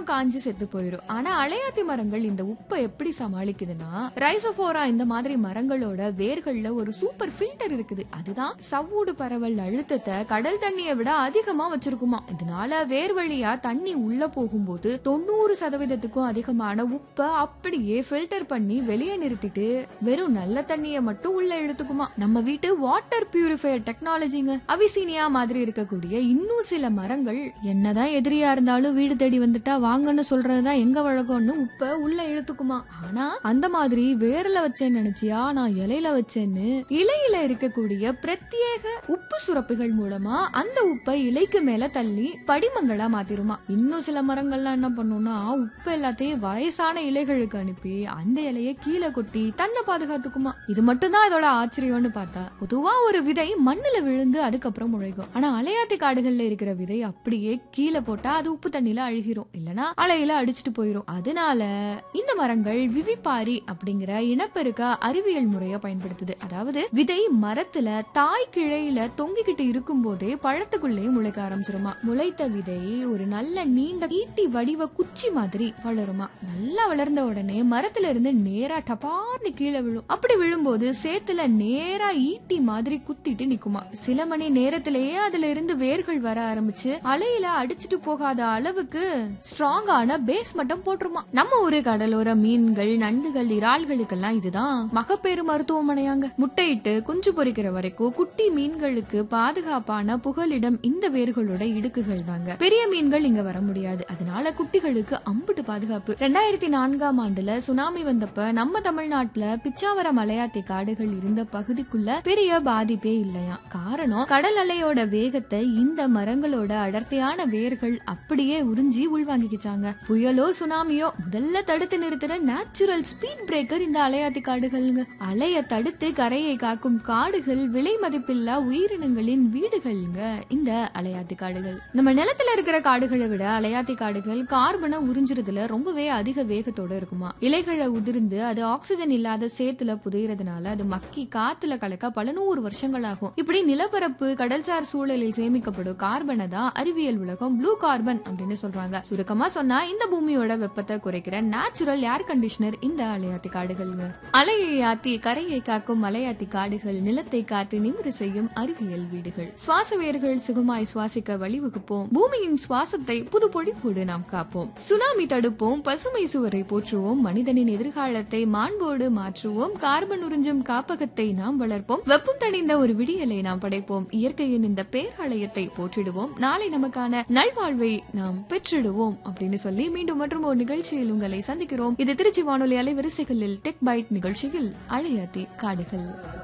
மரங்களும் காஞ்சு செத்து போயிடும் ஆனா அலையாத்தி மரங்கள் இந்த உப்பை எப்படி சமாளிக்குதுன்னா ரைசோபோரா இந்த மாதிரி மரங்களோட வேர்கள்ல ஒரு சூப்பர் ஃபில்டர் இருக்குது அதுதான் சவ்வூடு பரவல் அழுத்தத்தை கடல் தண்ணியை விட அதிகமா வச்சிருக்குமா இதனால வேர் வழியா தண்ணி உள்ள போகும்போது தொண்ணூறு சதவீதத்துக்கும் அதிகமான உப்பை அப்படியே ஃபில்டர் பண்ணி வெளியே நிறுத்திட்டு வெறும் நல்ல தண்ணியை மட்டும் உள்ள இழுத்துக்குமா நம்ம வீட்டு வாட்டர் பியூரிஃபையர் டெக்னாலஜிங்க அவிசீனியா மாதிரி இருக்கக்கூடிய இன்னும் சில மரங்கள் என்னதான் எதிரியா இருந்தாலும் வீடு தேடி வந்துட்டா வாங்கன்னு சொல்றதுதான் எங்க வழக்கம்னு உப்ப உள்ள இழுத்துக்குமா ஆனா அந்த மாதிரி வேர்ல வச்சேன்னு நினைச்சியா நான் இலையில வச்சேன்னு இலையில இருக்கக்கூடிய பிரத்யேக உப்பு சுரப்பிகள் மூலமா அந்த உப்பை இலைக்கு மேல தள்ளி படிமங்களா மாத்திருமா இன்னும் சில மரங்கள்லாம் என்ன பண்ணும்னா உப்பு எல்லாத்தையும் வயசான இலைகளுக்கு அனுப்பி அந்த இலைய கீழே கொட்டி தன்னை பாதுகாத்துக்குமா இது மட்டும் தான் இதோட ஆச்சரியம்னு பார்த்தா பொதுவா ஒரு விதை மண்ணுல விழுந்து அதுக்கப்புறம் முளைக்கும் ஆனா அலையாத்தி காடுகள்ல இருக்கிற விதை அப்படியே கீழே போட்டா அது உப்பு தண்ணியில அழுகிரும் இல்லனா அலையில அடிச்சிட்டு போயிரும் அதனால இந்த மரங்கள் விவிபாரி அப்படிங்கிற இனப்பெருக்க அறிவியல் முறைய பயன்படுத்துது அதாவது விதை மரத்துல தாய் கிளையில தொங்கிக்கிட்டு இருக்கும் போதே பழத்துக்குள்ளேயே முளைக்க ஆரம்பிச்சிருமா முளைத்த விதை ஒரு நல்ல நீண்ட ஈட்டி வடிவ குச்சி மாதிரி வளருமா நல்லா வளர்ந்த உடனே மரத்துல இருந்து நேரா டபார்னு கீழே விழும் அப்படி விழும்போது சேத்துல நேரா ஈட்டி மாதிரி குத்திட்டு நிக்குமா சில மணி நேரத்திலேயே அதுல இருந்து வேர்கள் வர ஆரம்பிச்சு அலையில அடிச்சிட்டு போகாத அளவுக்கு ஸ்ட்ராங்கான பேஸ் மட்டும் போட்டுருமா நம்ம ஊரு கடலோர மீன்கள் நண்டுகள் இறால்களுக்கெல்லாம் இதுதான் மகப்பேறு மருத்துவமனையாங்க முட்டையிட்டு குஞ்சு பொரிக்கிற வரைக்கும் குட்டி மீன்களுக்கு பாதுகாப்பான புகலிடம் இந்த வேர்களோட இடுக்குகள் தாங்க பெரிய மீன்கள் இங்க வர முடியாது அதனால குட்டிகளுக்கு அம்புட்டு பாதுகாப்பு ரெண்டாயிரத்தி நான்காம் ஆண்டுல சுனாமி வந்தப்ப நம்ம தமிழ்நாட்டுல பிச்சாவர மலையாத்தி காடுகள் இருந்த பகுதிக்குள்ள பெரிய பாதிப்பே இல்லையா காரணம் கடல் அலையோட வேகத்தை இந்த மரங்களோட அடர்த்தியான வேர்கள் அப்படியே உறிஞ்சி உள்வாங்கிக்கிச்சாங்க புயலோ சுனாமியோ முதல்ல தடுத்து நிறுத்துற நேச்சுரல் ஸ்பீட் பிரேக்கர் இந்த அலையாத்தி காடுகள்ங்க அலைய தடுத்து கரையை காக்கும் காடுகள் விலை மதிப்பில்லா உயிரினங்களின் வீடுகள்ங்க இந்த அலையாத்தி காடுகள் நம்ம நிலத்துல இருக்கிற காடுகளை விட அலையாத்தி காடுகள் கார்பனை உறிஞ்சுறதுல ரொம்பவே அதிக வேகத்தோட இருக்குமா இலைகளை உதிர்ந்து அது ஆக்சிஜன் இல்லாத சேத்துல புதையறதுனால அது மக்கி காத்துல கலக்க பல நூறு வருஷங்கள் ஆகும் இப்படி நிலப்பரப்பு கடல்சார் சூழலில் சேமிக்கப்படும் கார்பனை தான் அறிவியல் உலகம் ப்ளூ கார்பன் அப்படின்னு சொல்றாங்க சுருக்கமா சொன்னா இந்த பூமியோட வெப்பத்தை குறைக்கிற நேச்சுரல் ஏர் கண்டிஷனர் இந்த அலையாத்தி காடுகள்ங்க அலையை ஆத்தி கரையை காக்கும் மலையாத்தி காடுகள் நிலத்தை காத்து நிமிர செய்யும் அறிவியல் வீடுகள் சுவாச வேர்கள் சுகமாய் சுவாசிக்க வழிவகுப்போம் பூமியின் சுவாசத்தை புது பொழிப்போடு நாம் காப்போம் சுனாமி தடுப்போம் பசுமை சுவரை போற்றுவோம் மனிதனின் எதிர்காலத்தை மாண்போடு மாற்றுவோம் கார்பன் உறிஞ்சும் காப்பகத்தை நாம் வளர்ப்போம் வெப்பம் தணிந்த ஒரு விடியலை நாம் படைப்போம் இயற்கையின் இந்த பேராலயத்தை போற்றிடுவோம் நாளை நமக்கான நல்வாழ்வை நாம் பெற்றிடுவோம் அப்படின்னு சொல்லி மீண்டும் மற்றும் ஒரு நிகழ்ச்சியில் உங்களை சந்திக்கிறோம் இது திருச்சி வானொலி அலைவரிசைகளில் டெக் பைட் நிகழ்ச்சியில் அழையாத்தி காடுகள்